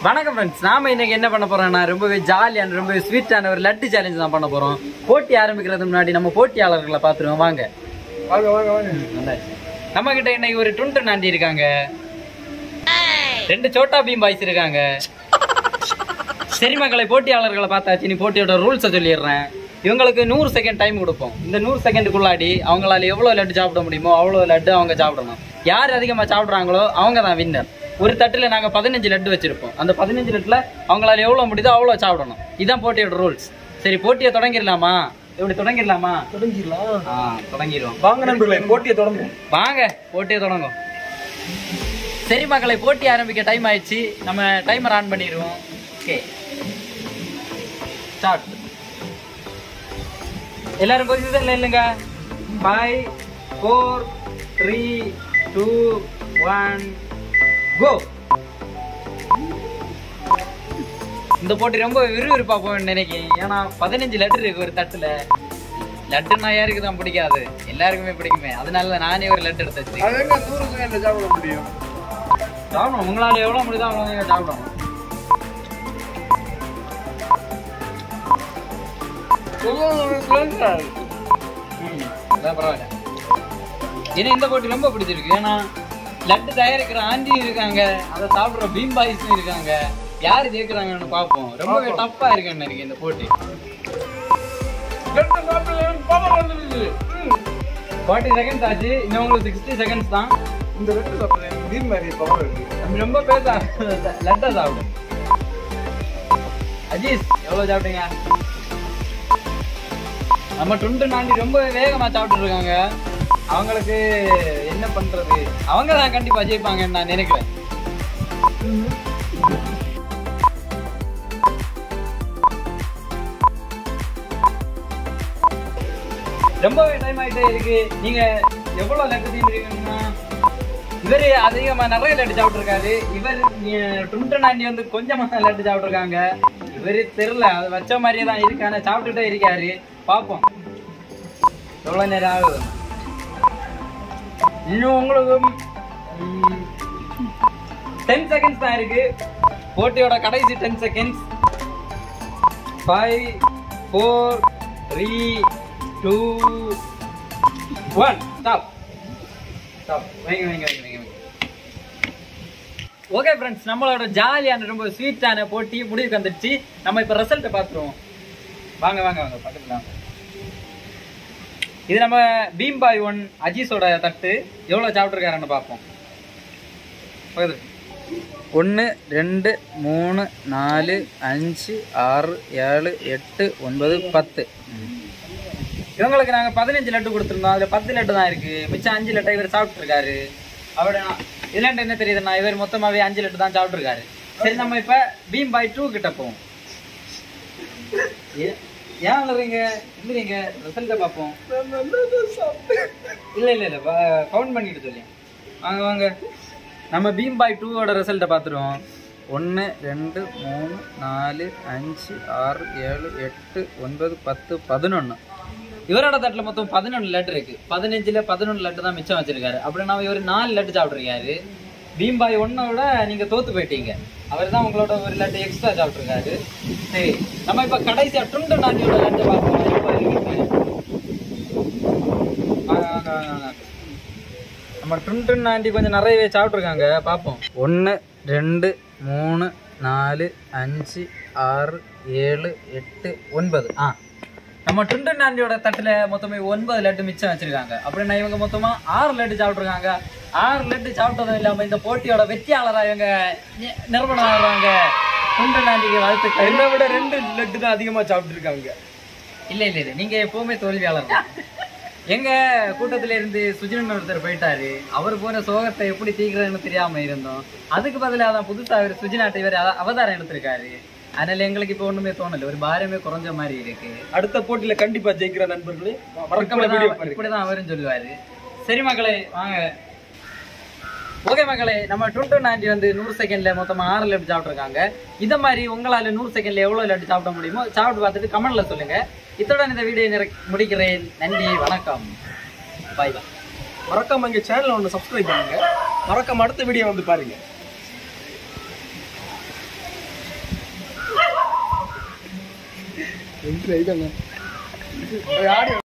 வணக்கம் ஃப்ரெண்ட்ஸ் நாம இன்னைக்கு என்ன பண்ண போறோம்னா ரொம்பவே ஜாலியான ரொம்பவே ஸ்வீட்டான ஒரு லட்டு சேலஞ்ச் தான் பண்ண போறோம் போட்டி ஆரம்பிக்கிறதுக்கு முன்னாடி நம்ம போட்டியாளர்களை பார்த்துருவோம் வாங்க வாங்க வாங்க வாங்க வந்தாச்சு. நம்ம கிட்ட இன்னைக்கு ஒரு டுண்டு நாண்டி இருக்காங்க ரெண்டு சோட்டா பீம் பாய்ஸ் இருக்காங்க சரி மக்களை போட்டியாளர்களை பார்த்தாச்சு நீ போட்டியோட ரூல்ஸை சொல்லிடுறேன் இவங்களுக்கு நூறு செகண்ட் டைம் கொடுப்போம் இந்த நூறு செகண்டுக்குள்ளாடி அவங்களால எவ்வளோ லட்டு சாப்பிட முடியுமோ அவ்வளோ லட்டு அவங்க சாப்பிடணும் யார் அதிகமாக சாப்பிட்றாங்களோ அவங்க தான் வின்னர் ஒரு தட்டில் நாங்கள் பதினஞ்சு லட்டு வச்சிருப்போம் அந்த பதினஞ்சு லட்டில் அவங்களால எவ்வளோ முடியுதோ அவ்வளோ சாப்பிடணும் இதுதான் போட்டியோட ரூல்ஸ் சரி போட்டியை தொடங்கிடலாமா எப்படி தொடங்கிடலாமா தொடங்கிடலாம் ஆ தொடங்கிடுவோம் வாங்க நண்பர்களே போட்டியை தொடங்கும் வாங்க போட்டியை தொடங்கும் சரி மக்களை போட்டி ஆரம்பிக்க டைம் ஆயிடுச்சு நம்ம டைமர் ஆன் பண்ணிடுவோம் ஓகே ஸ்டார்ட் எல்லாரும் பொசிஷன்ல இல்லைங்க five four three two one go இந்த போட்டி ரொம்ப விறுவிறுப்பா போகணும்னு நினைக்கிறேன் ஏன்னா பதினஞ்சு லட்டு இருக்கு ஒரு தட்டுல லட்டுன்னா யாருக்கு தான் பிடிக்காது எல்லாருக்குமே பிடிக்குமே அதனால தான் நானே ஒரு லட்டு எடுத்து வச்சிருக்கேன் அது எங்க நூறு செகண்ட்ல சாப்பிட முடியும் சாப்பிடணும் உங்களால எவ்வளவு முடியுதோ அவ்வளோ நீங்க சாப்பிடணும் ம், அதான் பரவாயில்ல ஏன்னா இந்த போட்டி ரொம்ப பிடிச்சிருக்கு ஏன்னா லட்டு தயாரிக்கிற ஆண்டி இருக்காங்க அதை சாப்பிடுற பீம் பாய்ஸும் இருக்காங்க யார் ஜெயிக்கிறாங்கன்னு பார்ப்போம் ரொம்பவே டஃப்பா இருக்குன்னு நினைக்கிறேன் இந்த போட்டி ஃபார்ட்டி செகண்ட்ஸ் ஆச்சு இன்னும் உங்களுக்கு சிக்ஸ்டி செகண்ட்ஸ் தான் இந்த ரெண்டு சாப்பிடுறேன் திடீர் மாதிரி பவர் இருக்கு நம்ம ரொம்ப பேச லட்டா சாப்பிடும் அஜீஸ் எவ்வளவு சாப்பிட்டீங்க நம்ம டுண்டு நாண்டி ரொம்ப வேகமா சாப்பிட்டு இருக்காங்க அவங்களுக்கு என்ன பண்றது அவங்க தான் கண்டிப்பா ஜெயிப்பாங்கன்னு நான் நினைக்கிறேன் ரொம்பவே டைம் ஆயிட்டே இருக்கு நீங்க எவ்வளவு லட்டு தீர்ந்துருக்கீங்கன்னா இவரு அதிகமா நிறைய லட்டு சாப்பிட்டுருக்காரு இவர் அஹ், டுண்டன் ஆண்டி வந்து கொஞ்சமா தான் லட்டு சாப்பிட்டுருக்காங்க இவரு தெரியல அது வச்ச மாதிரியே தான் இருக்கு ஆனா சாப்பிட்டுட்டே இருக்காரு பார்ப்போம் எவ்வளவு நேரம் ஆகுது இன்னும் உங்களுக்கு டென் செகண்ட்ஸ் தான் இருக்கு போட்டியோட கடைசி ten seconds five four three two one stop stop வைங்க வைங்க வைங்க வைங்க ஓகே ஃப்ரெண்ட்ஸ் நம்மளோட ஜாலியான ரொம்ப ஸ்வீட்டான போட்டி முடிவுக்கு வந்துடுச்சு நம்ம இப்போ ரிசல்ட்டை பார்த்துருவோம் வாங்க வாங்க வாங்க பக்கத்துல வாங்க இது நம்ம பீம் பாய் ஒன் அஜீஸோட தட்டு எவ்வளோ சாப்பிட்ருக்காருன்னு பார்ப்போம் பக்கத்துல ஒன்று ரெண்டு மூணு நாலு அஞ்சு ஆறு ஏழு எட்டு ஒன்பது பத்து இவங்களுக்கு நாங்கள் பதினஞ்சு லட்டு கொடுத்துருந்தோம் அதில் பத்து லட்டு தான் இருக்கு மிச்சம் அஞ்சு லட்டை இவர் சாப்பிட்ருக்காரு அவரோட இதுலாண்டு என்ன தெரியுதுன்னா இவர் மொத்தமாகவே அஞ்சு லட்டு தான் சாப்பிட்ருக்காரு சரி நம்ம இப்போ பீம் பாய் டூ கிட்ட போவோம் ஏ- ஏன் அழுறீங்க இல்லைங்க ரிசல்ட்டை பார்ப்போம் இல்லை இல்லை இல்லை கவுண்ட் பண்ணிட்டு சொல்லி வாங்க வாங்க நம்ம பீம் பாய் டூவோட ரிசல்ட்டை பார்த்துருவோம் ஒன்று ரெண்டு மூணு நாலு அஞ்சு ஆறு ஏழு எட்டு ஒன்பது பத்து பதினொன்று இவரோட தட்டில் மொத்தம் பதினொன்று லட்டு இருக்கு பதினஞ்சுல பதினொன்று லட்டு தான் மிச்சம் வச்சிருக்காரு அப்படின்னா இவர் நாலு லட்டு சாப்பிட்ருக்காரு பீம் பாய் ஒன்னோட நீங்க தோத்து போயிட்டீங்க அவர் தான் உங்களோட ஒரு லட்டு எக்ஸ்ட்ரா சாப்பிட்ருக்காரு சரி நம்ம இப்ப கடைசியா டுண்டு நாட்டியோட லட்டு பார்ப்போம் எப்போ இருக்குன்னு. வாங்க, வாங்க, வாங்க, வாங்க. நம்ம டுன் ஆண்டி கொஞ்சம் நிறையவே சாப்பிட்ருக்காங்க பார்ப்போம் ஒன்று ரெண்டு மூணு நாலு அஞ்சு ஆறு ஏழு எட்டு ஒன்பது ஆ நம்ம டுண்டன் ஆண்டியோட தட்டில் மொத்தமே ஒன்பது லட்டு மிச்சம் வச்சிருக்காங்க அப்படின்னா இவங்க மொத்தமா ஆறு லட்டு சாப்பிட்ருக்காங்க ஆறு லட்டு சாப்பிட்டதும் இல்லாமல் இந்த போட்டியோட வெற்றியாளராக இவங்க நி- நிறுவனம் ஆகிறாங்க டுண்டன் ஆண்டிக்கு வாழ்த்துக்கள் என்னை விட ரெண்டு லட்டு தான் அதிகமா சாப்பிட்டு இருக்காங்க இல்ல இல்ல இல்ல நீங்க எப்பவுமே தோல்வியாளர் தான். எங்க கூட்டத்துல இருந்து சுஜினன் ஒருத்தர் போயிட்டாரு அவர் போன சோகத்தை எப்படி தீக்கிறதுன்னு தெரியாம இருந்தோம் அதுக்கு பதிலாக தான் புதுசா அவர் சுஜினாட்டை இவர் அவ- அவதாரம் எடுத்திருக்காரு அதனால எங்களுக்கு இப்ப ஒண்ணுமே தோணல ஒரு பாரமே குறைஞ்ச மாதிரி இருக்கு அடுத்த போட்டியில கண்டிப்பா ஜெயிக்கிற நண்பர்களே மறக்காம வீடியோ இப்படிதான் பாருங்க இப்படிதான் அவரும் சொல்லுவாரு சரி மக்களே வாங்க ஓகே மக்களே நம்ம டுவெண்ட்டி நாண்டி வந்து நூறு செகண்ட்ல மொத்தமா ஆறு லட்டு சாப்பிட்ருக்காங்க இத மாதிரி உங்களால நூறு செகண்ட்ல எவ்வளவு லட்டு சாப்பிட முடியுமோ சாப்பிட்டு பார்த்துட்டு கமெண்ட்ல சொல்லுங்க இத்துடன் இந்த வீடியோ நிறை- முடிக்கிறேன் நன்றி வணக்கம் பாய் பாய் மறக்காம எங்க சேனலை ஒன்று சப்ஸ்கிரைப் பண்ணுங்க மறக்காம அடுத்த வீடியோ வந்து பாருங்க ரெண்டு ரைட் அண்ணா ஆடி